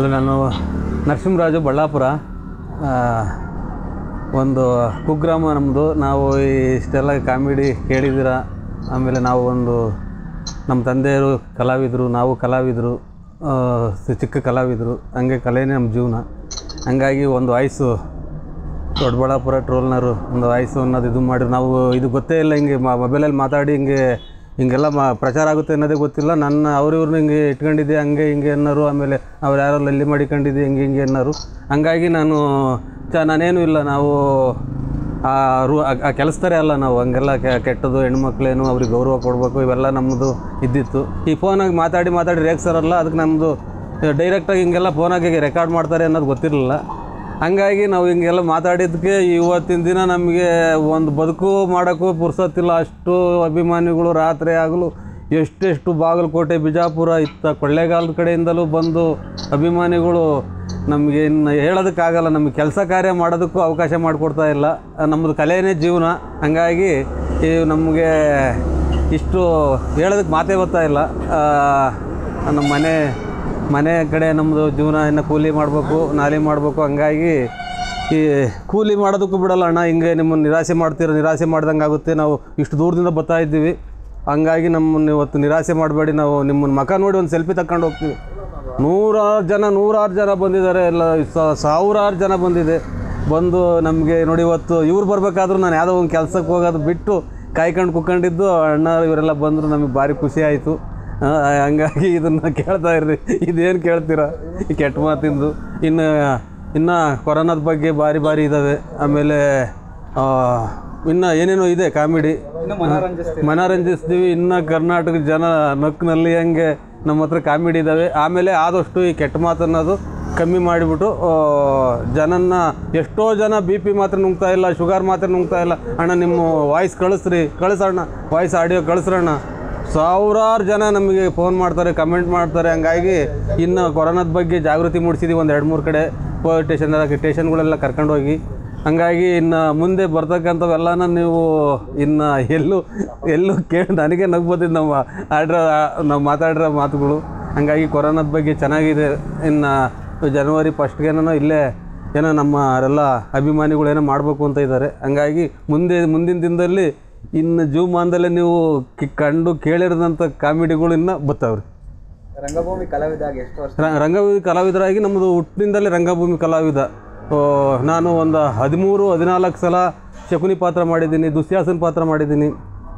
ಆಮೇಲೆ ನಾನು ನರಸಿಂಹರಾಜು ಬಳ್ಳಾಪುರ ಆ, ಒಂದು ಕುಗ್ರಾಮ ನಮ್ಮದು ನಾವು ಈ ಇಷ್ಟೆಲ್ಲ ಕಾಮಿಡಿ ಕೇಳಿದ್ದೀರ ಆಮೇಲೆ ನಾವು ಒಂದು ನಮ್ಮ ತಂದೆಯರು ಕಲಾವಿದರು ನಾವು ಕಲಾವಿದರು ಆ, ಸಿ- ಚಿಕ್ಕ ಕಲಾವಿದರು ಹಂಗೆ ಕಲೆನೇ ನಮ್ಮ ಜೀವನ ಹಂಗಾಗಿ ಒಂದು ವಾಯ್ಸು ದೊಡ್ಡಬಳ್ಳಾಪುರ ಟ್ರೋಲ್ನರು ಒಂದು ವಾಯ್ಸು ಅನ್ನೋದು ಇದು ಮಾಡಿ ನಾವು ಇದು ಗೊತ್ತೇ ಇಲ್ಲ ಹಿಂಗೆ ಮೊಬೈಲಲ್ಲಿ ಮಾತಾಡಿ ಹಿಂಗೆ ಹಿಂಗೆಲ್ಲ ಮಾ ಪ್ರಚಾರ ಆಗುತ್ತೆ ಅನ್ನೋದೇ ಗೊತ್ತಿಲ್ಲ ನನ್ನ ಅವ್ರಿವ್ರನ್ನ ಹಿಂಗೆ ಇಟ್ಕೊಂಡಿದ್ದೆ ಹಂಗೆ ಹಿಂಗೆ ಅನ್ನೋರು ಆಮೇಲೆ ಅವ್ರು ಯಾರೋ ಲಲ್ಲಿ ಮಾಡಿಕೊಂಡಿದ್ದೆ ಹಿಂಗೆ ಹಿಂಗೆ ಅನ್ನೋರು ಹಂಗಾಗಿ ನಾನು ಚ ನಾನೇನು ಇಲ್ಲ ನಾವು ಆ ರು ಆ- ಆ ಕೆಲಸದಾರೆ ಅಲ್ಲ ನಾವು ಹಂಗೆಲ್ಲ ಕೆ- ಕೆಟ್ಟದ್ದು ಹೆಣ್ಮಕ್ಳೇನು ಅವ್ರಿಗೆ ಗೌರವ ಕೊಡಬೇಕು ಇವೆಲ್ಲ ನಮ್ಮದು ಇದ್ದಿತ್ತು ಈ ಫೋನಾಗಿ ಮಾತಾಡಿ ಮಾತಾಡಿ ರೇಗ್ಸರಲ್ಲ ಅದಕ್ಕೆ ನಮ್ಮದು ಡೈರೆಕ್ಟಾಗಿ ಹಿಂಗೆಲ್ಲ ಫೋನಾಗಿ ರೆಕಾರ್ಡ್ ಮಾಡ್ತಾರೆ ಅನ್ನೋದು ಗೊತ್ತಿರಲಿಲ್ಲ ಹಂಗಾಗಿ ನಾವು ಹಿಂಗೆಲ್ಲ ಮಾತಾಡಿದ್ದಕ್ಕೆ ಇವತ್ತಿನ ದಿನ ನಮಗೆ ಒಂದು ಬದುಕು ಮಾಡೋಕ್ಕೂ ಪುರ್ಸೊತ್ತಿಲ್ಲ ಅಷ್ಟು ಅಭಿಮಾನಿಗಳು ರಾತ್ರಿ ಆಗಲು ಎಷ್ಟೆಷ್ಟು ಬಾಗಲಕೋಟೆ ಬಿಜಾಪುರ ಇತ್ತ ಕೊಳ್ಳೇಗಾಲದ ಕಡೆಯಿಂದಲೂ ಬಂದು ಅಭಿಮಾನಿಗಳು ನಮಗೆ ಇನ್ನು ಹೇಳೋದಕ್ಕಾಗಲ್ಲ ನಮಗೆ ಕೆಲಸ ಕಾರ್ಯ ಮಾಡೋದಕ್ಕೂ ಅವಕಾಶ ಮಾಡಿಕೊಡ್ತಾ ಇಲ್ಲ ನಮ್ಮದು ಕಲೆಯೇ ಜೀವನ ಹಂಗಾಗಿ ಈ ನಮಗೆ ಇಷ್ಟು ಹೇಳೋದಕ್ಕೆ ಮಾತೇ ಬರ್ತಾ ಇಲ್ಲ ಆ, ನಮ್ಮ ಮನೆ ಮನೆ ಕಡೆ ನಮ್ಮದು ಜೀವನ ಇನ್ನು ಕೂಲಿ ಮಾಡಬೇಕು ನಾಲಿ ಮಾಡಬೇಕು ಹಂಗಾಗಿ ಈ ಕೂಲಿ ಮಾಡೋದಕ್ಕೂ ಬಿಡಲ್ಲ ಅಣ್ಣ ಹಿಂಗೆ ನಿಮ್ಮನ್ನು ನಿರಾಸೆ ಮಾಡ್ತೀರ ನಿರಾಸೆ ಮಾಡ್ದಂಗೆ ಆಗುತ್ತೆ ನಾವು ಇಷ್ಟು ದೂರದಿಂದ ಬರ್ತಾ ಇದ್ದೀವಿ ಹಂಗಾಗಿ ನಮ್ಮನ್ನು ಇವತ್ತು ನಿರಾಸೆ ಮಾಡಬೇಡಿ ನಾವು ನಿಮ್ಮನ್ನು ಮಕ ನೋಡಿ ಒಂದು ಸೆಲ್ಫಿ ತಗೊಂಡು ಹೋಗ್ತೀವಿ ನೂರಾರು ಜನ ನೂರಾರು ಜನ ಬಂದಿದ್ದಾರೆ ಎಲ್ಲ ಸ- ಸಾವಿರಾರು ಜನ ಬಂದಿದೆ ಬಂದು ನಮಗೆ ನೋಡಿ ಇವತ್ತು ಇವ್ರು ಬರಬೇಕಾದ್ರೂ ನಾನು ಯಾವುದೋ ಒಂದು ಕೆಲಸಕ್ಕೆ ಹೋಗೋದು ಬಿಟ್ಟು ಕಾಯ್ಕೊಂಡು ಕುತ್ಕೊಂಡಿದ್ದು ಅಣ್ಣ ಇವರೆಲ್ಲ ಬಂದರು ನಮಗೆ ಭಾರಿ ಖುಷಿ ಆಯಿತು ಹಂಗಾಗಿ ಇದನ್ನು ಕೇಳ್ತಾ ಇರ್ರಿ ಇದೇನು ಕೇಳ್ತೀರಾ ಈ ಕೆಟ್ಟ ಮಾತಿಂದು ಇನ್ನು ಇನ್ನು ಕೊರೋನಾದ ಬಗ್ಗೆ ಭಾರಿ ಭಾರಿ ಇದ್ದಾವೆ ಆಮೇಲೆ ಆ, ಇನ್ನು ಏನೇನೋ ಇದೆ ಕಾಮಿಡಿ ಮನೋರಂಜಿಸ್ತೀವಿ ಇನ್ನು ಕರ್ನಾಟಕ ಜನ ನಕ್ನಲ್ಲಿ ಹಂಗೆ ನಮ್ಮ ಹತ್ರ ಕಾಮಿಡಿ ಇದ್ದಾವೆ ಆಮೇಲೆ ಆದಷ್ಟು ಈ ಕೆಟ್ಟ ಮಾತನ್ನೋದು ಕಮ್ಮಿ ಮಾಡಿಬಿಟ್ಟು ಆ, ಜನನ್ನ ಎಷ್ಟೋ ಜನ ಬಿ ಪಿ ಮಾತ್ರ ನುಂಗ್ತಾ ಇಲ್ಲ ಶುಗರ್ ಮಾತ್ರ ನುಂಗ್ತಾ ಇಲ್ಲ ಅಣ್ಣ ನಿಮ್ಮ ವಾಯ್ಸ್ ಕಳಿಸ್ರಿ ಕಳಿಸೋಣ ವಾಯ್ಸ್ ಆಡಿಯೋ ಕಳಿಸ್ರಣ್ಣ ಸಾವಿರಾರು ಜನ ನಮಗೆ ಫೋನ್ ಮಾಡ್ತಾರೆ ಕಮೆಂಟ್ ಮಾಡ್ತಾರೆ ಹಂಗಾಗಿ ಇನ್ನು ಕೊರೋನಾದ ಬಗ್ಗೆ ಜಾಗೃತಿ ಮೂಡಿಸಿದ್ದೀವಿ ಒಂದು ಎರಡು ಮೂರು ಕಡೆ ಪೊಲೀಸ್ ಸ್ಟೇಷನ್ ಸ್ಟೇಷನ್ಗಳೆಲ್ಲ ಕರ್ಕೊಂಡೋಗಿ ಹಂಗಾಗಿ ಇನ್ನು ಮುಂದೆ ಬರ್ತಕ್ಕಂಥವೆಲ್ಲನ ನೀವು ಇನ್ನು ಎಲ್ಲೂ ಎಲ್ಲೂ ಕೇಳಿ ನನಗೆ ನಗು ಬಂದಿದ್ದು ನಾವು ಆಡ್ರ ನಾವು ಮಾತಾಡಿರೋ ಮಾತುಗಳು ಹಂಗಾಗಿ ಕೊರೋನಾದ ಬಗ್ಗೆ ಚೆನ್ನಾಗಿದೆ ಇನ್ನು ಜನವರಿ ಫಸ್ಟ್ಗೇನೋ ಇಲ್ಲೇ ಏನೋ ನಮ್ಮ ಎಲ್ಲ ಅಭಿಮಾನಿಗಳು ಏನೋ ಮಾಡಬೇಕು ಅಂತ ಇದ್ದಾರೆ ಹಂಗಾಗಿ ಮುಂದೆ ಮುಂದಿನ ದಿನದಲ್ಲಿ ಇನ್ನು ಜೀವಮಾನದಲ್ಲೇ ನೀವು ಕಿ- ಕಂಡು ಕೇಳಿರೋದಂಥ ಕಾಮಿಡಿಗಳು ಇನ್ನು ಬರ್ತಾವ್ರಿ ರಂಗಭೂಮಿ ಕಲಾವಿದಾಗ ಎಷ್ಟು ವರ್ಷ ರ- ರಂಗಭೂಮಿ ಕಲಾವಿದರಾಗಿ ನಮ್ಮದು ಹುಟ್ಟಿನಿಂದಲೇ ರಂಗಭೂಮಿ ಕಲಾವಿದ ಆ, ನಾನು ಒಂದು ಹದಿಮೂರು ಹದಿನಾಲ್ಕು ಸಲ ಶಕುನಿ ಪಾತ್ರ ಮಾಡಿದ್ದೀನಿ ದುಶ್ಯಾಸನ ಪಾತ್ರ ಮಾಡಿದ್ದೀನಿ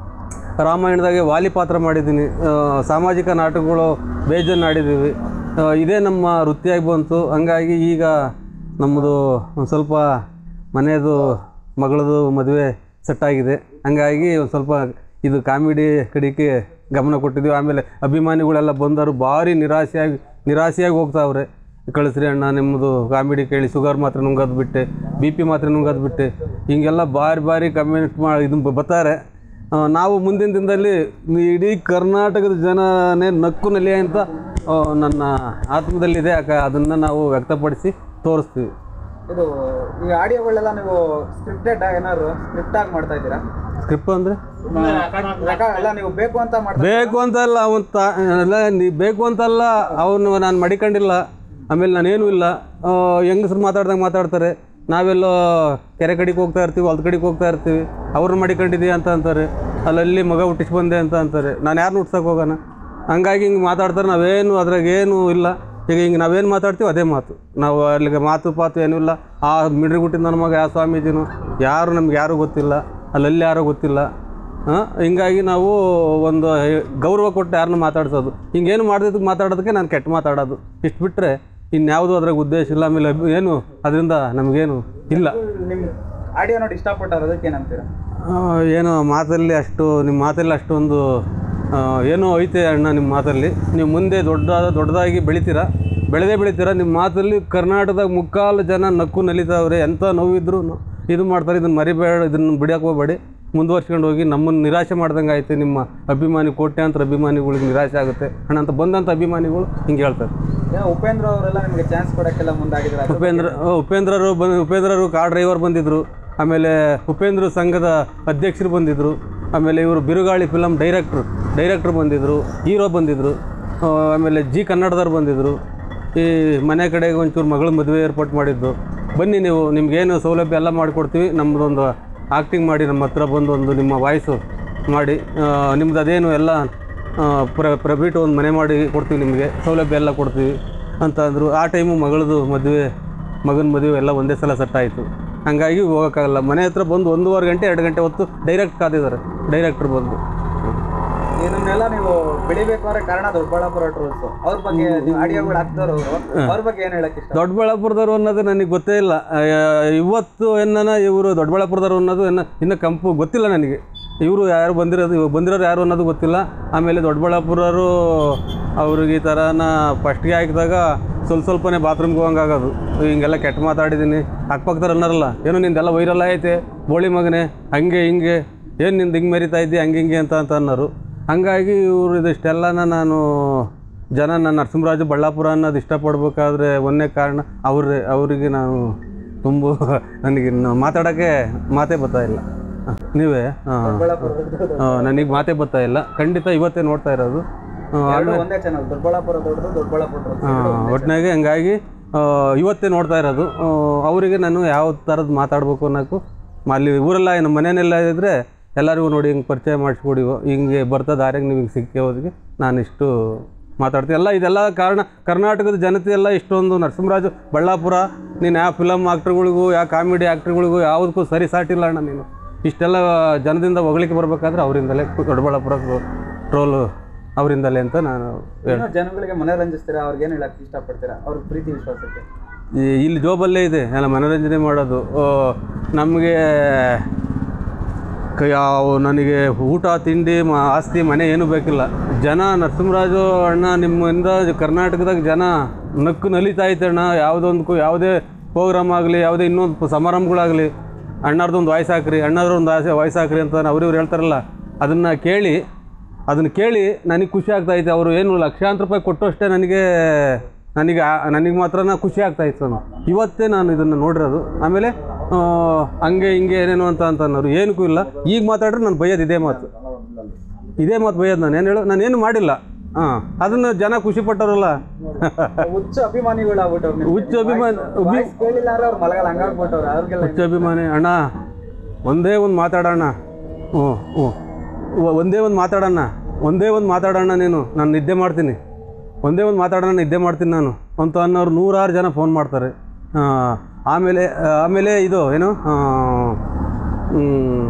ರಾಮಾಯಣದಾಗೆ ವಾಲಿ ಪಾತ್ರ ಮಾಡಿದ್ದೀನಿ ಆ, ಸಾಮಾಜಿಕ ನಾಟಕಗಳು ಬೇಜನ್ ಆಡಿದ್ದೀವಿ ಆ, ಇದೇ ನಮ್ಮ ವೃತ್ತಿಯಾಗಿ ಬಂತು ಹಂಗಾಗಿ ಈಗ ನಮ್ಮದು ಒಂದು ಸ್ವಲ್ಪ ಮನೆಯದು ಮಗಳದು ಮದುವೆ ಸೆಟ್ಟಾಗಿದೆ ಹಂಗಾಗಿ ಒಂದು ಸ್ವಲ್ಪ ಇದು ಕಾಮಿಡಿ ಕಡೆಗೆ ಗಮನ ಕೊಟ್ಟಿದ್ದೀವಿ ಆಮೇಲೆ ಅಭಿಮಾನಿಗಳೆಲ್ಲ ಬಂದರು ಭಾರಿ ನಿರಾಸೆಯಾಗಿ ನಿರಾಸೆಯಾಗಿ ಹೋಗ್ತಾವ್ರೆ ಕಳಿಸ್ರಿ ಅಣ್ಣ ನಿಮ್ಮದು ಕಾಮಿಡಿ ಕೇಳಿ ಶುಗರ್ ಮಾತ್ರ ನುಂಗೋದು ಬಿಟ್ಟೆ ಬಿ ಪಿ ಮಾತ್ರ ನುಂಗೋದು ಬಿಟ್ಟೆ ಹಿಂಗೆಲ್ಲ ಭಾರಿ ಭಾರಿ ಕಮೆಂಟ್ ಮಾಡಿ ಇದು ಬರ್ತಾರೆ ಆ, ನಾವು ಮುಂದಿನ ದಿನದಲ್ಲಿ ಇಡೀ ಕರ್ನಾಟಕದ ಜನನೇ ನಕ್ಕು ನೆಲೆ ಅಂತ ಆ, ನನ್ನ ಆತ್ಮದಲ್ಲಿದೆ ಯಾಕೆ ಅದನ್ನು ನಾವು ವ್ಯಕ್ತಪಡಿಸಿ ತೋರಿಸ್ತೀವಿ ಇದು ಈ ಆಡಿಯೋಗಳೆಲ್ಲ ನೀವು ಸ್ಕ್ರಿಪ್ಟೆಡ್ ಏನಾದ್ರು ಸ್ಕ್ರಿಪ್ಟ್ ಆಗಿ ಮಾಡ್ತಾ ಇದ್ದೀರಾ ಸ್ಕ್ರಿಪ್ಟ್ ಅಂದರೆ ರೆಕಾರ್ಡ್ ಎಲ್ಲ ನೀವು ಬೇಕು ಅಂತ ಮಾಡ್ತಾ ಬೇಕು ಅಂತಲ್ಲ ಅವನು ತಾ ಅಲ್ಲ ನೀ ಬೇಕು ಅಂತಲ್ಲ ಅವನು ನಾನು ಮಡಿಕೊಂಡಿಲ್ಲ ಆಮೇಲೆ ನಾನೇನು ಇಲ್ಲ ಹೆಂಗಸ್ರು ಮಾತಾಡ್ದಂಗೆ ಮಾತಾಡ್ತಾರೆ ನಾವೆಲ್ಲೋ ಕೆರೆ ಕಡೆಗೆ ಹೋಗ್ತಾ ಇರ್ತೀವಿ ಹೊಲ್ದ ಕಡೆಗೆ ಹೋಗ್ತಾ ಇರ್ತೀವಿ ಅವ್ರನ್ನ ಮಡಿಕೊಂಡಿದ್ದೀಯ ಅಂತ ಅಂತಾರೆ ಅಲ್ಲಲ್ಲಿ ಮಗ ಹುಟ್ಟಿಸಿ ಬಂದೆ ಅಂತ ಅಂತಾರೆ ನಾನು ಯಾರನ್ನ ಹುಟ್ಸಕ್ಕೆ ಹೋಗೋಣ ಹಂಗಾಗಿ ಹಿಂಗೆ ಮಾತಾಡ್ತಾರೆ ನಾವೇನು ಅದ್ರಾಗ ಏನು ಇಲ್ಲ ಈಗ ಹಿಂಗೆ ನಾವೇನು ಮಾತಾಡ್ತೀವಿ ಅದೇ ಮಾತು ನಾವು ಅಲ್ಲಿಗೆ ಮಾತು ಪಾತು ಏನೂ ಇಲ್ಲ ಆ ಮಿಡ್ರಿ ಹುಟ್ಟಿದ ನನ್ನ ಮಗ ಯಾವ ಸ್ವಾಮೀಜಿನೂ ಯಾರು ನಮ್ಗೆ ಯಾರೂ ಗೊತ್ತಿಲ್ಲ ಅಲ್ಲಲ್ಲಿ ಯಾರೋ ಗೊತ್ತಿಲ್ಲ ಹಾಂ ಹಿಂಗಾಗಿ ನಾವು ಒಂದು ಗೌರವ ಕೊಟ್ಟು ಯಾರನ್ನ ಮಾತಾಡ್ಸೋದು ಹಿಂಗೇನು ಮಾಡಿದಕ್ಕೆ ಮಾತಾಡೋದಕ್ಕೆ ನಾನು ಕೆಟ್ಟ ಮಾತಾಡೋದು ಇಷ್ಟು ಬಿಟ್ಟರೆ ಇನ್ಯಾವುದೂ ಅದ್ರಾಗ ಉದ್ದೇಶ ಇಲ್ಲ ಆಮೇಲೆ ಅಭಿ- ಏನು ಅದರಿಂದ ನಮಗೇನು ಇಲ್ಲ ನಿಮ್ಮ ಆಡಿಯೋ ನೋಡಿ ಇಷ್ಟಪಟ್ಟವ್ರು ಅದಕ್ಕೆ ಏನಂತೀರಾ ಆ, ಏನೋ ಮಾತಲ್ಲಿ ಅಷ್ಟು ನಿಮ್ಮ ಮಾತಲ್ಲಿ ಅಷ್ಟೊಂದು ಆ, ಏನೋ ಐತೆ ಅಣ್ಣ ನಿಮ್ಮ ಮಾತಲ್ಲಿ ನೀವು ಮುಂದೆ ದೊಡ್ಡದಾದ ದೊಡ್ಡದಾಗಿ ಬೆಳಿತೀರಾ ಬೆಳೆದೇ ಬೆಳಿತೀರಾ ನಿಮ್ಮ ಮಾತಲ್ಲಿ ಕರ್ನಾಟಕದಾಗ ಮುಕ್ಕಾಲು ಜನ ನಕ್ಕು ನಲಿತಾವ್ರೆ ಎಂಥ ನೋವಿದ್ರು ಇದು ಮಾಡ್ತಾರೆ ಇದನ್ನು ಮರಿಬೇಡ ಇದನ್ನು ಬಿಡಕ್ಕೆ ಹೋಗ್ಬೇಡಿ ಮುಂದುವರ್ಸ್ಕೊಂಡು ಹೋಗಿ ನಮ್ಮನ್ನು ನಿರಾಶೆ ಮಾಡ್ದಂಗೆ ಆಯ್ತು ನಿಮ್ಮ ಅಭಿಮಾನಿ ಕೋಟ್ಯಾಂತರ ಅಭಿಮಾನಿಗಳಿಗೆ ನಿರಾಶೆ ಆಗುತ್ತೆ ಅಣ್ಣ ಅಂತ ಬಂದಂಥ ಅಭಿಮಾನಿಗಳು ಹಿಂಗೆ ಹೇಳ್ತಾರೆ ಏನೋ ಉಪೇಂದ್ರ ಅವರೆಲ್ಲ ನಿಮಗೆ ಚಾನ್ಸ್ ಕೊಡೋಕ್ಕೆಲ್ಲ ಮುಂದಾಗಿದ್ದಾರೆ ಅದ್ರ ಉಪೇಂದ್ರ ಆ, ಉಪೇಂದ್ರರು ಬಂದು ಉಪೇಂದ್ರರು ಕಾರ್ ಡ್ರೈವರ್ ಬಂದಿದ್ದರು ಆಮೇಲೆ ಉಪೇಂದ್ರ ಸಂಘದ ಅಧ್ಯಕ್ಷರು ಬಂದಿದ್ದರು ಆಮೇಲೆ ಇವರು ಬಿರುಗಾಳಿ ಫಿಲಮ್ ಡೈರೆಕ್ಟ್ರು ಡೈರೆಕ್ಟ್ರು ಬಂದಿದ್ದರು ಹೀರೋ ಬಂದಿದ್ದರು ಆ, ಆಮೇಲೆ ಜಿ ಕನ್ನಡದವ್ರು ಬಂದಿದ್ದರು ಈ ಮನೆ ಕಡೆಗೆ ಒಂಚೂರು ಮಗಳ ಮದುವೆ ಏರ್ಪಾಟ್ ಮಾಡಿದ್ದು ಬನ್ನಿ ನೀವು ನಿಮ್ಗೇನು ಸೌಲಭ್ಯ ಎಲ್ಲ ಮಾಡಿಕೊಡ್ತೀವಿ ನಮ್ಮದೊಂದು ಆ್ಯಕ್ಟಿಂಗ್ ಮಾಡಿ ನಮ್ಮ ಹತ್ರ ಬಂದು ಒಂದು ನಿಮ್ಮ ವಾಯ್ಸು ಮಾಡಿ ಆ, ನಿಮ್ದು ಅದೇನು ಎಲ್ಲ ಆ, ಪ್ರ ಪ್ರೈವೇಟ್ ಒಂದು ಮನೆ ಮಾಡಿ ಕೊಡ್ತೀವಿ ನಿಮಗೆ ಸೌಲಭ್ಯ ಎಲ್ಲ ಕೊಡ್ತೀವಿ ಅಂತ ಅಂದರು ಆ ಟೈಮು ಮಗಳದು ಮದುವೆ ಮಗನ ಮದುವೆ ಎಲ್ಲ ಒಂದೇ ಸಲ ಸೆಟ್ ಆಯಿತು ಹಂಗಾಗಿ ಹೋಗೋಕ್ಕಾಗಲ್ಲ ಮನೆ ಹತ್ರ ಬಂದು ಒಂದೂವರೆ ಗಂಟೆ ಎರಡು ಗಂಟೆ ಹೊತ್ತು ಡೈರೆಕ್ಟ್ ಕಾದಿದ್ದಾರೆ ಡೈರೆಕ್ಟ್ರ್ ಬಂದು ಇದನ್ನೆಲ್ಲ ನೀವು ಬೆಳಿಬೇಕು ಅಂದ್ರೆ ಕಾರಣ ದೊಡ್ಡಬಳ್ಳಾಪುರ ಟ್ರೋಲ್ಸ್ ಅವ್ರ ಬಗ್ಗೆ ನೀವು ಆಡಿಯೋಗಳು ಹಾಕ್ತಾರ ಅವರು ಅವ್ರ ಬಗ್ಗೆ ಏನ್ ಹೇಳಕ್ ಇಷ್ಟ ದೊಡ್ಡಬಳ್ಳಾಪುರದವ್ರು ಅನ್ನೋದು ನನಗೆ ಗೊತ್ತೇ ಇಲ್ಲ ಆ, ಇವತ್ತು ಎನ್ನ ಇವರು ದೊಡ್ಡಬಳ್ಳಾಪುರದವ್ರು ಅನ್ನೋದು ಎನ್ನ ಇನ್ನು ಕಂಪು ಗೊತ್ತಿಲ್ಲ ನನಗೆ ಇವರು ಯಾರು ಬಂದಿರೋದು ಇವಾಗ ಬಂದಿರೋರು ಯಾರು ಅನ್ನೋದು ಗೊತ್ತಿಲ್ಲ ಆಮೇಲೆ ದೊಡ್ಡಬಳ್ಳಾಪುರರು ಅವ್ರಿಗೆ ಈ ಥರನ ಫಸ್ಟ್ಗೆ ಹಾಕಿದಾಗ ಸ್ವಲ್ಪ ಸ್ವಲ್ಪನೇ ಬಾತ್ರೂಮ್ಗೆ ಹೋಗಂಗಾಗೋದು ಹಿಂಗೆಲ್ಲ ಕೆಟ್ಟ ಮಾತಾಡಿದ್ದೀನಿ ಅಕ್ಕಪಕ್ಕದವ್ರು ಅನ್ನೋರಲ್ಲ ಏನೋ ನಿಂದೆಲ್ಲ ವೈರಲ್ ಐತೆ ಬೋಳಿ ಮಗನೇ ಹಂಗೆ ಹಿಂಗೆ ಏನು ನಿಂದು ಹಿಂಗೆ ಮೆರಿತಾ ಇದ್ದಿ ಹಂಗೆ ಹಿಂಗೆ ಅಂತ ಅಂತ ಅನ್ನೋರು ಹಂಗಾಗಿ ಇವರು ಇದಿಷ್ಟೆಲ್ಲನ ನಾನು ಜನ ನನ್ನ ನರಸಿಂಹರಾಜು ಬಳ್ಳಾಪುರ ಅನ್ನೋದು ಇಷ್ಟಪಡ್ಬೇಕಾದ್ರೆ ಒಂದೇ ಕಾರಣ ಅವ್ರೆ ಅವರಿಗೆ ನಾನು ತುಂಬ ನನಗೆ ಇನ್ನು ಮಾತಾಡೋಕ್ಕೆ ಮಾತೇ ಬರ್ತಾ ಇಲ್ಲ ಹ, ನೀವೇ ಹಾಂ ನನಗೆ ಮಾತೇ ಬರ್ತಾ ಇಲ್ಲ ಖಂಡಿತ ಇವತ್ತೇ ನೋಡ್ತಾ ಇರೋದು ಆ, ಎರಡು ಒಂದೇ ಚಾನಲ್ ದೊಡ್ಡಬಳ್ಳಾಪುರ ದೊಡ್ಡದು ದೊಡ್ಡಬಳ್ಳಾಪುರ ಟ್ರೋಲ್ಸ್ ಒಟ್ಟಿನಾಗೆ ಹಂಗಾಗಿ ಆ, ಇವತ್ತೇ ನೋಡ್ತಾ ಇರೋದು ಆ, ಅವರಿಗೆ ನಾನು ಯಾವ ಥರದ್ದು ಮಾತಾಡಬೇಕು ಅನ್ನೋಕ್ಕೂ ಅಲ್ಲಿ ಊರೆಲ್ಲ ನಮ್ಮ ಮನೆಯಲ್ಲೆಲ್ಲ ಇದ್ದರೆ ಎಲ್ಲರಿಗೂ ನೋಡಿ ಹಿಂಗೆ ಪರಿಚಯ ಮಾಡಿಸ್ಕೊಡಿ ಹಿಂಗೆ ಬರ್ತಾ ದಾರಿಯಾಗ ನೀವು ಹಿಂಗೆ ಸಿಕ್ಕಿ ಹೋದಿಗೆ ನಾನು ಇಷ್ಟು ಮಾತಾಡ್ತೀನಿ ಎಲ್ಲ ಇದೆಲ್ಲ ಕಾರಣ ಕರ್ನಾಟಕದ ಜನತೆ ಎಲ್ಲ ಇಷ್ಟೊಂದು ನರಸಿಂಹರಾಜು ಬಳ್ಳಾಪುರ ನೀನು ಯಾವ ಫಿಲಮ್ ಆ್ಯಕ್ಟ್ರುಗಳಿಗೂ ಯಾವ ಕಾಮಿಡಿ ಆ್ಯಕ್ಟ್ರುಗಳಿಗೂ ಯಾವುದಕ್ಕೂ ಸರಿ ಸಾಟಿಲ್ಲ ಅಣ್ಣ ನೀನು ಇಷ್ಟೆಲ್ಲ ಜನದಿಂದ ಹೊಗಳಿಕೆ ಬರಬೇಕಾದ್ರೆ ಅವರಿಂದಲೇ ದೊಡ್ಡಬಳ್ಳಾಪುರ ಟ್ರೋಲು ಅವರಿಂದಲೇ ಅಂತ ನಾನು ಹೇಳ್ತೀನಿ ಏನೋ ಜನಗಳಿಗೆ ಮನೋರಂಜಿಸ್ತೀರಾ ಅವ್ರಿಗೆ ಏನ್ ಹೇಳಕ್ ಇಷ್ಟಪಡ್ತೀರಾ ಅವ್ರ ಪ್ರೀತಿ ವಿಶ್ವಾಸಕ್ಕೆ ಈ- ಇಲ್ಲಿ ಜೋಬಲ್ಲೇ ಇದೆ ಎಲ್ಲ ಮನೋರಂಜನೆ ಮಾಡೋದು ನಮಗೆ ಯಾವ ನನಗೆ ಊಟ ತಿಂಡಿ ಮ ಆಸ್ತಿ ಮನೆ ಏನೂ ಬೇಕಿಲ್ಲ ಜನ ನರಸಿಂಹರಾಜು ಅಣ್ಣ ನಿಮ್ಮಿಂದ ಕರ್ನಾಟಕದಾಗ ಜನ ನಕ್ಕು ನಲಿತಾ ಐತೆ ಅಣ್ಣ ಯಾವುದೊಂದು ಯಾವುದೇ ಪ್ರೋಗ್ರಾಮ್ ಆಗಲಿ ಯಾವುದೇ ಇನ್ನೊಂದು ಸಮಾರಂಭಗಳಾಗಲಿ ಅಣ್ಣಾರ್ದೊಂದು ವಾಯ್ಸ್ ಹಾಕ್ರಿ ಅಣ್ಣಾರ್ದೊಂದು ಆಸೆ ವಾಯ್ಸ್ ಹಾಕ್ರಿ ಅಂತ ಅವ್ರು ಇವ್ರು ಹೇಳ್ತಾರಲ್ಲ ಅದನ್ನು ಕೇಳಿ ಅದನ್ನು ಕೇಳಿ ನನಗೆ ಖುಷಿ ಆಗ್ತಾ ಐತೆ ಅವರು ಏನು ಲಕ್ಷಾಂತರ ರೂಪಾಯಿ ಕೊಟ್ಟು ಅಷ್ಟೇ ನನಗೆ ನನಗೆ ಆ- ನನಗೆ ಮಾತ್ರನ ಖುಷಿ ಆಗ್ತಾ ಇತ್ತು ನಾನು ಇವತ್ತೇ ನಾನು ಇದನ್ನು ನೋಡಿರೋದು ಆಮೇಲೆ ಆ, ಹಂಗೆ ಹಿಂಗೆ ಏನೇನು ಅಂತ ಅಂತ ಅನ್ನೋರು ಏನಕ್ಕೂ ಇಲ್ಲ ಈಗ ಮಾತಾಡ್ರೆ ನಾನು ಬೈಯೋದು ಇದೇ ಮಾತು ಇದೇ ಮಾತು ಬೈಯೋದು ನಾನು ಏನು ಹೇಳು ನಾನು ಏನು ಮಾಡಿಲ್ಲ ಹಾಂ ಅದನ್ನು ಜನ ಖುಷಿ ಪಟ್ಟವ್ರಲ್ಲ ಹುಚ್ಚ ಅಭಿಮಾನಿಗಳು ಆಗ್ಬಿಟ್ಟವ್ರು ನಿಮ್ಗೆ. ಹುಚ್ಚು ಅಭಿಮಾನಿ Voice ಕೇಳಿಲ್ಲ ಅಂದ್ರೆ ಅವ್ರು ಮಲಗಲ್ಲ ಹಂಗಾಗ್ಬಿಟ್ಟವ್ರು ಅವ್ರಿಗೆಲ್ಲ ಹುಚ್ಚು ಅಭಿಮಾನಿ ಅಣ್ಣ ಒಂದೇ ಒಂದು ಮಾತಾಡೋಣ ಹ್ಞೂ ಹ್ಞೂ ಒ- ಒಂದೇ ಒಂದು ಮಾತಾಡೋಣ ಒಂದೇ ಒಂದು ಮಾತಾಡೋಣ ನೀನು ನಾನು ನಿದ್ದೆ ಮಾಡ್ತೀನಿ ಒಂದೇ ಒಂದು ಮಾತಾಡೋಣ ನಿದ್ದೆ ಮಾಡ್ತೀನಿ ನಾನು ಅಂತ ಅನ್ನೋರು ನೂರಾರು ಜನ ಫೋನ್ ಮಾಡ್ತಾರೆ ಆ, ಆಮೇಲೆ ಆಮೇಲೆ ಇದು ಏನು ಆ, ಹ್ಮ್,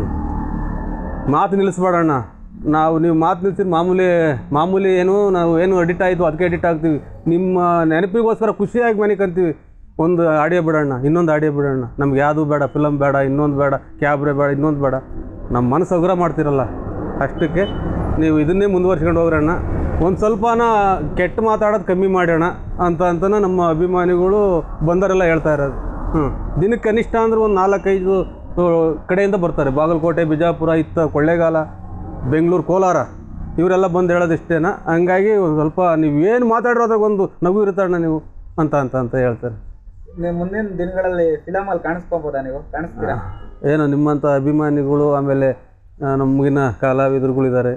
ಮಾತು ನಿಲ್ಲಿಸ್ಬೇಡಣ್ಣ ನಾವು ನೀವು ಮಾತು ನಿಲ್ಸಿದ ಮಾಮೂಲಿ ಮಾಮೂಲಿ ಏನು ನಾವು ಏನು ಎಡಿಟ್ ಆಯಿತು ಅದಕ್ಕೆ ಎಡಿಟ್ ಆಗ್ತೀವಿ ನಿಮ್ಮ ನೆನಪಿಗೋಸ್ಕರ ಖುಷಿಯಾಗಿ ಮನೆ ಕಂತೀವಿ ಒಂದು ಆಡಿಯೋ ಬಿಡೋಣ ಇನ್ನೊಂದು ಆಡಿಯೋ ಬಿಡೋಣ ನಮ್ಗೆ ಯಾವುದು ಬೇಡ ಫಿಲಮ್ ಬೇಡ ಇನ್ನೊಂದು ಬೇಡ ಕ್ಯಾಬ್ರೆ ಬೇಡ ಇನ್ನೊಂದು ಬೇಡ ನಮ್ಮ ಮನಸ್ಸು ಹಗುರ ಮಾಡ್ತಿರಲ್ಲ ಅಷ್ಟಕ್ಕೆ ನೀವು ಇದನ್ನೇ ಮುಂದುವರ್ಸ್ಕೊಂಡು ಹೋಗ್ರಣ್ಣ ಒಂದು ಸ್ವಲ್ಪನ ಕೆಟ್ಟ ಮಾತಾಡೋದು ಕಮ್ಮಿ ಮಾಡೋಣ ಅಂತ ಅಂತನ ನಮ್ಮ ಅಭಿಮಾನಿಗಳು ಬಂದರೆಲ್ಲ ಹೇಳ್ತಾ ಇರೋದು ಹ್ಞೂ ದಿನಕ್ಕೆ ಕನಿಷ್ಠ ಅಂದ್ರೆ ಒಂದು ನಾಲ್ಕೈದು ಆ, ಕಡೆಯಿಂದ ಬರ್ತಾರೆ ಬಾಗಲಕೋಟೆ ಬಿಜಾಪುರ ಇತ್ತ ಕೊಳ್ಳೇಗಾಲ ಬೆಂಗಳೂರು ಕೋಲಾರ ಇವರೆಲ್ಲ ಬಂದು ಹೇಳೋದು ಇಷ್ಟೇನ ಹಂಗಾಗಿ ಒಂದು ಸ್ವಲ್ಪ ನೀವು ಏನು ಮಾತಾಡಿರೋದ್ರಾಗ ಒಂದು ನಗು ಇರುತ್ತಣ್ಣ ನೀವು ಅಂತ ಅಂತ ಅಂತ ಹೇಳ್ತಾರೆ ನೀವು ಮುಂದಿನ ದಿನಗಳಲ್ಲಿ ಫಿಲಮ್ ಅಲ್ಲಿ ಕಾಣಿಸ್ಕೊಬೋದಾ ನೀವು ಕಾಣಿಸ್ತೀರಾ ಏನೋ ನಿಮ್ಮಂಥ ಅಭಿಮಾನಿಗಳು ಆಮೇಲೆ ಆ, ನಮಗಿನ ಕಲಾವಿದರುಗಳಿದ್ದಾರೆ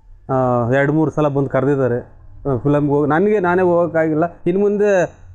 ಎರಡು ಮೂರು ಸಲ ಬಂದು ಕರೆದಿದ್ದಾರೆ ಫಿಲಮ್ಗೆ ಹೋಗಿ ನನಗೆ ನಾನೇ ಹೋಗೋಕ್ಕಾಗಿಲ್ಲ ಇನ್ನು ಮುಂದೆ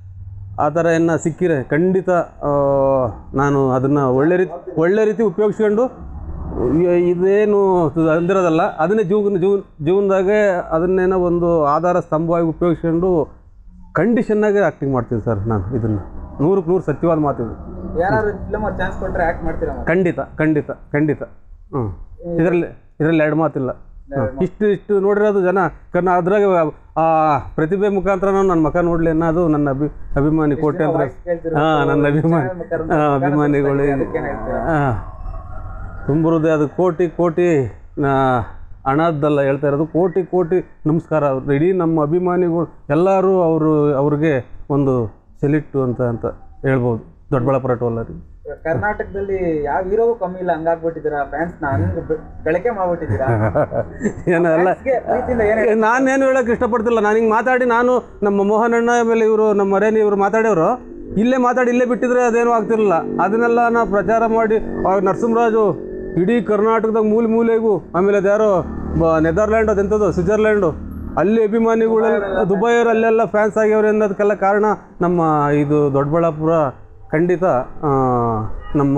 ಆ ಥರ ಏನು ಸಿಕ್ಕಿರೆ ಖಂಡಿತ ಆ, ನಾನು ಅದನ್ನು ಒಳ್ಳೆ ರೀತಿ ಒಳ್ಳೆ ರೀತಿ ಉಪಯೋಗಿಸ್ಕೊಂಡು ಇ- ಇದೇನು ಅಂದಿರೋದಲ್ಲ ಅದನ್ನೇ ಜೀವನ ಜೀವನ ಜೀವನದಾಗೆ ಅದನ್ನೇನೋ ಒಂದು ಆಧಾರ ಸ್ತಂಭವಾಗಿ ಉಪಯೋಗಿಸ್ಕೊಂಡು ಕಂಡೀಷನ್ನಾಗೆ ಆ್ಯಕ್ಟಿಂಗ್ ಮಾಡ್ತೀನಿ ಸರ್ ನಾನು ಇದನ್ನು ನೂರಕ್ಕೆ ನೂರು ಸತ್ಯವಾದ ಮಾತಿದು ಯಾರು ಫಿಲಮ್ ಅಲ್ಲಿ ಚಾನ್ಸ್ ಕೊಟ್ರೆ ಆಕ್ಟ್ ಮಾಡ್ತೀರಾ ಮತ್ತೆ? ಖಂಡಿತ ಖಂಡಿತ ಖಂಡಿತ ಹ್ಞೂ ಇದರಲ್ಲಿ ಇದರಲ್ಲಿ ಎರಡು ಮಾತಿಲ್ಲ ಹ್ಮ್. ಇಷ್ಟು ಇಷ್ಟು ನೋಡಿರೋದು ಜನ ಕರ್ನ ಅದ್ರಾಗ ಆ ಪ್ರತಿಭೆ ಮುಖಾಂತರ ನನ್ನ ಮಕ ನೋಡಲಿ ಅನ್ನೋದು ನನ್ನ ಅಭಿ ಅಭಿಮಾನಿ ಕೋಟೆ ಅಂದ್ರೆ voice ಕೇಳ್ತಿರೋ ಹಾಂ ನನ್ನ ಅಭಿಮಾನಿ channel ಮುಖಾಂತರ ಹಾಂ ಅಭಿಮಾನಿಗಳು ಅದಕ್ಕೇನ್ ಹೇಳ್ತೀರಾ? ಹಾಂ ತುಂಬಿರೋದೆ ಅದು ಕೋಟಿ ಕೋಟಿ ಆ, ಹಣದ್ದಲ್ಲ ಹೇಳ್ತಾ ಇರೋದು ಕೋಟಿ ಕೋಟಿ ನಮಸ್ಕಾರ ಅವ್ರು ಇಡೀ ನಮ್ಮ ಅಭಿಮಾನಿಗಳು ಎಲ್ಲರೂ ಅವರು ಅವ್ರಿಗೆ ಒಂದು ಸೆಲಿಟ್ಟು ಅಂತ ಅಂತ ಹೇಳ್ಬೋದು ದೊಡ್ಡಬಳ್ಳಾಪುರ ಟೋಲಲ್ಲಿ ಕರ್ನಾಟಕದಲ್ಲಿ ಯಾವ ಹೀರೋಗೂ ಕಮ್ಮಿ ಇಲ್ಲ ಹಂಗಾಗ್ಬಿಟ್ಟಿದ್ದೀರಾ ಫ್ಯಾನ್ಸ್ ಹಂಗ್ ಬೆ- ಗಳಿಕೆ ಮಾಡ್ಬಿಟ್ಟಿದ್ದೀರಾ ಏನೋ ಎಲ್ಲ Fans ಗೆ ಪ್ರೀತಿಯಿಂದ ಏನ್ ಹೇಳ್ತೀರಾ? ನಾನೇನು ಹೇಳೋಕೆ ಇಷ್ಟಪಡ್ತಿಲ್ಲ ನಾನು ಹಿಂಗೆ ಮಾತಾಡಿ ನಾನು ನಮ್ಮ ಮೋಹನ್ ಅಣ್ಣ ಆಮೇಲೆ ಇವರು ನಮ್ಮ ಮರೇನಿ ಇವರು ಮಾತಾಡ್ಯವರು ಇಲ್ಲೇ ಮಾತಾಡಿ ಇಲ್ಲೇ ಬಿಟ್ಟಿದ್ರೆ ಅದೇನೂ ಆಗ್ತಿರಲಿಲ್ಲ ಅದನ್ನೆಲ್ಲ ನಾ ಪ್ರಚಾರ ಮಾಡಿ ಅವಾಗ ನರಸಿಂಹರಾಜು ಇಡೀ ಕರ್ನಾಟಕದಾಗ ಮೂಲೆ ಮೂಲೆಗೂ ಆಮೇಲೆ ಅದ್ಯಾರೋ ಬ ನೆದರ್ಲ್ಯಾಂಡ್ ಅದೆಂಥದ್ದು ಸ್ವಿಟ್ಜರ್ಲ್ಯಾಂಡು ಅಲ್ಲಿ ಅಭಿಮಾನಿಗಳೆಲ್ಲ ದುಬೈಯವರಲ್ಲೆಲ್ಲ ಫ್ಯಾನ್ಸ್ ಆಗ್ಯವ್ರೆ ಅನ್ನೋದಕ್ಕೆಲ್ಲ ಕಾರಣ ನಮ್ಮ ಇದು ದೊಡ್ಡಬಳ್ಳಾಪುರ ಖಂಡಿತ ಆ, ನಮ್ಮ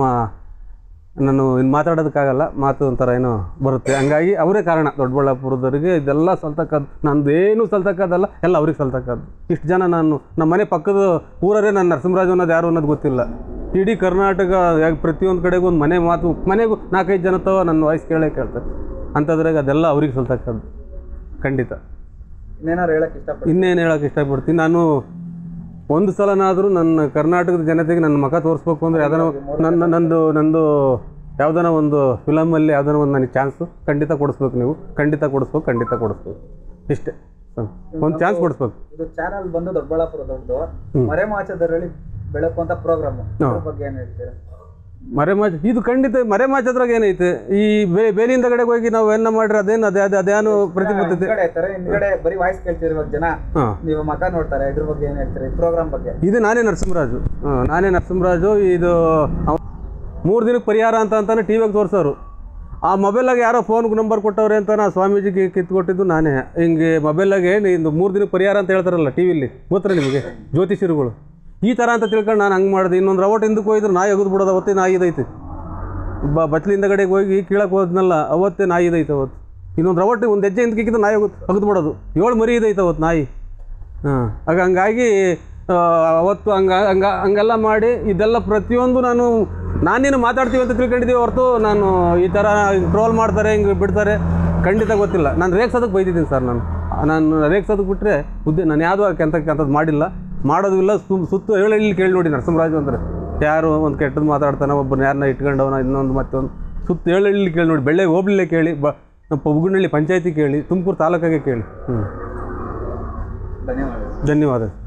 ನಾನು ಇನ್ನು ಮಾತಾಡೋದಕ್ಕಾಗಲ್ಲ ಮಾತು ಒಂಥರ ಏನೋ ಬರುತ್ತೆ ಹಂಗಾಗಿ ಅವರೇ ಕಾರಣ ದೊಡ್ಡಬಳ್ಳಾಪುರದವರಿಗೆ ಇದೆಲ್ಲ ಸಲ್ತಕ್ಕದ್ದು ನಂದು ಏನು ಸಲ್ತಕ್ಕದ್ದಲ್ಲ ಎಲ್ಲ ಅವ್ರಿಗೆ ಸಲ್ತಕ್ಕದ್ದು ಇಷ್ಟು ಜನ ನಾನು ನಮ್ಮ ಮನೆ ಪಕ್ಕದ ಊರರೇ ನಾನು ನರಸಿಂಹರಾಜು ಅನ್ನೋದು ಯಾರು ಅನ್ನೋದು ಗೊತ್ತಿಲ್ಲ ಇಡೀ ಕರ್ನಾಟಕ ಯಾಕೆ ಪ್ರತಿಯೊಂದು ಕಡೆಗೂ ಒಂದು ಮನೆ ಮಾತು ಮನೆಗೂ ನಾಲ್ಕೈದು ಜನ ತವ ನನ್ನ ವಾಯ್ಸ್ ಕೇಳೇ ಕೇಳ್ತಾರೆ ಅಂಥದ್ರಾಗ ಅದೆಲ್ಲ ಅವ್ರಿಗೆ ಸಲ್ತಕ್ಕದ್ದು ಖಂಡಿತ ಇನ್ನೇನಾದ್ರು ಹೇಳಕ್ ಇಷ್ಟಪಡ್ತೀನಿ ಇನ್ನೇನು ಹೇಳೋಕೆ ಇಷ್ಟಪಡ್ತೀನಿ ನಾನು ಒಂದು ಸಲನಾದರೂ ನನ್ನ ಕರ್ನಾಟಕದ ಜನತೆಗೆ ನನ್ನ ಮುಖ ತೋರಿಸ್ಬೇಕು ಅಂದರೆ ಯಾವ್ದಾನ ನನ್ನ ನಂದು ನಂದು ಯಾವ್ದಾನ ಒಂದು ಫಿಲಮಲ್ಲಿ ಯಾವ್ದಾನ ಒಂದು ನನಗೆ ಚಾನ್ಸು ಖಂಡಿತ ಕೊಡಿಸ್ಬೇಕು ನೀವು ಖಂಡಿತ ಕೊಡಿಸ್ಬೇಕು ಖಂಡಿತ ಕೊಡಿಸ್ಬೇಕು ಇಷ್ಟೇ ಒಂದು ಚಾನ್ಸ್ ಕೊಡಿಸ್ಬೇಕು ಇದು ಚಾನಲ್ ಬಂದು ದೊಡ್ಡಬಳ್ಳಾಪುರ ದೊಡ್ಡದು ಮರೆಮಾಚದರಲ್ಲಿ ಬೆಳಕು ಅಂತ ಪ್ರೋಗ್ರಾಮ್ ಅದ್ರ ಬಗ್ಗೆ ಏನ್ ಹೇಳ್ತೀರಾ ಮರೆಮಾಚ ಇದು ಖಂಡಿತ ಮರೆಮಾಚದ್ರಾಗ ಏನೈತೆ ಈ ಬೇ ಬೇಲಿಯಿಂದ ಕಡೆಗೆ ಹೋಗಿ ನಾವು ಏನ ಮಾಡ್ರೆ ಅದೇನು ಅದೇ ಅದೇ ಅದೇನು ಪ್ರತಿಬದ್ಧತೆ ಹಿಂದ್ಗಡೆ ಇರ್ತಾರೆ ಹಿಂದ್ಗಡೆ ಬರೀ ವಾಯ್ಸ್ ಕೇಳ್ತಿರುವ ಜನ ಹಾಂ ನೀವು ಮಕ ನೋಡ್ತಾರೆ ಇದ್ರ ಬಗ್ಗೆ ಏನ್ ಹೇಳ್ತೀರಿ ಪ್ರೋಗ್ರಾಮ್ ಬಗ್ಗೆ ಇದು ನಾನೇ ನರಸಿಂಹರಾಜು ಹಾಂ ನಾನೇ ನರಸಿಂಹರಾಜು ಇದು ಮೂರು ದಿನಕ್ಕೆ ಪರಿಹಾರ ಅಂತ ಅಂತಾನೆ ಟಿ ವಿಯಾಗ ತೋರಿಸೋರು ಆ ಮೊಬೈಲಾಗ ಯಾರೋ ಫೋನ್ ನಂಬರ್ ಕೊಟ್ಟವ್ರೆ ಅಂತ ನಾ ಸ್ವಾಮೀಜಿಗೆ ಕಿತ್ಕೊಟ್ಟಿದ್ದು ನಾನೇ ಹಿಂಗೆ ಮೊಬೈಲಾಗೆ ಇಂದು ಮೂರು ದಿನಕ್ಕೆ ಪರಿಹಾರ ಅಂತ ಹೇಳ್ತಾರಲ್ಲ ಟಿ ವಿಲಿ ಗೊತ್ತರ ನಿಮಗೆ ಜ್ಯೋತಿಷಿರುಗಳು ಈ ಥರ ಅಂತ ತಿಳ್ಕೊಂಡು ನಾನು ಹಂಗೆ ಮಾಡಿದೆ ಇನ್ನೊಂದು ರವಟ್ ಹಿಂದಕ್ಕೆ ಹೋಗಿದ್ರೆ ನಾಯಿ ಅಗದು ಬಿಡೋದು ಅವತ್ತೇ ನಾಯಿ ಇದೈತೆ ಬ ಬಚ್ಲಿಂದ ಕಡೆಗೆ ಹೋಗಿ ಕೀಳಕ್ಕೆ ಹೋದ್ನಲ್ಲ ಅವತ್ತೇ ನಾಯಿ ಇದೈತೆ ಅವತ್ತು ಇನ್ನೊಂದು ರವಟ್ಟು ಒಂದು ಹೆಜ್ಜೆ ಹಿಂದಕ್ಕೆ ಇಕ್ಕಿದ್ರೆ ನಾಯಿ ಅಗದು ಅಗದು ಬಿಡೋದು ಏಳು ಮರಿ ಇದೈತೆ ಅವತ್ತು ನಾಯಿ ಹಾಂ ಆಗ ಹಂಗಾಗಿ ಆ, ಅವತ್ತು ಹಂಗ ಹಂಗ ಹಂಗೆಲ್ಲ ಮಾಡಿ ಇದೆಲ್ಲ ಪ್ರತಿಯೊಂದು ನಾನು ನಾನೇನು ಮಾತಾಡ್ತೀವಿ ಅಂತ ತಿಳ್ಕೊಂಡಿದ್ದೀವಿ ಹೊರತು ನಾನು ಈ ಥರ ಟ್ರೋಲ್ ಮಾಡ್ತಾರೆ ಹಿಂಗೆ ಬಿಡ್ತಾರೆ ಖಂಡಿತ ಗೊತ್ತಿಲ್ಲ ನಾನು ರೇಗ್ಸೋದಕ್ಕೆ ಬೈದಿದ್ದೀನಿ ಸರ್ ನಾನು ನಾನು ರೇಗ್ಸೋದಕ್ಕೆ ಬಿಟ್ಟರೆ ಉದ್ದೆ ನಾನು ಯಾವುದೂ ಕೆಂತ ಅಂಥದ್ದು ಮಾಡಿಲ್ಲ ಮಾಡೋದು ಇಲ್ಲ ಸು ಸುತ್ತು ಹೇಳಿ ಇಲ್ಲಿ ಕೇಳಿ ನೋಡಿ ನರಸಿಂಹರಾಜು ಅಂದರೆ ಯಾರು ಒಂದು ಕೆಟ್ಟದ್ದು ಮಾತಾಡ್ತಾನೆ ಒಬ್ಬನ ಯಾರನ್ನ ಇಟ್ಕೊಂಡವನ ಇನ್ನೊಂದು ಮತ್ತೊಂದು ಸುತ್ತು ಹೇಳಿ ಇಲ್ಲಿ ಕೇಳಿ ನೋಡಿ ಬೆಳ್ಳೆ ಹೋಗ್ಲಿಲ್ಲೇ ಕೇಳಿ ಬ ಪುಗುನಹಳ್ಳಿ ಪಂಚಾಯತಿ ಕೇಳಿ ತುಮಕೂರು ತಾಲೂಕಾಗೆ ಕೇಳಿ ಹ್ಞೂ ಧನ್ಯವಾದ ಧನ್ಯವಾದ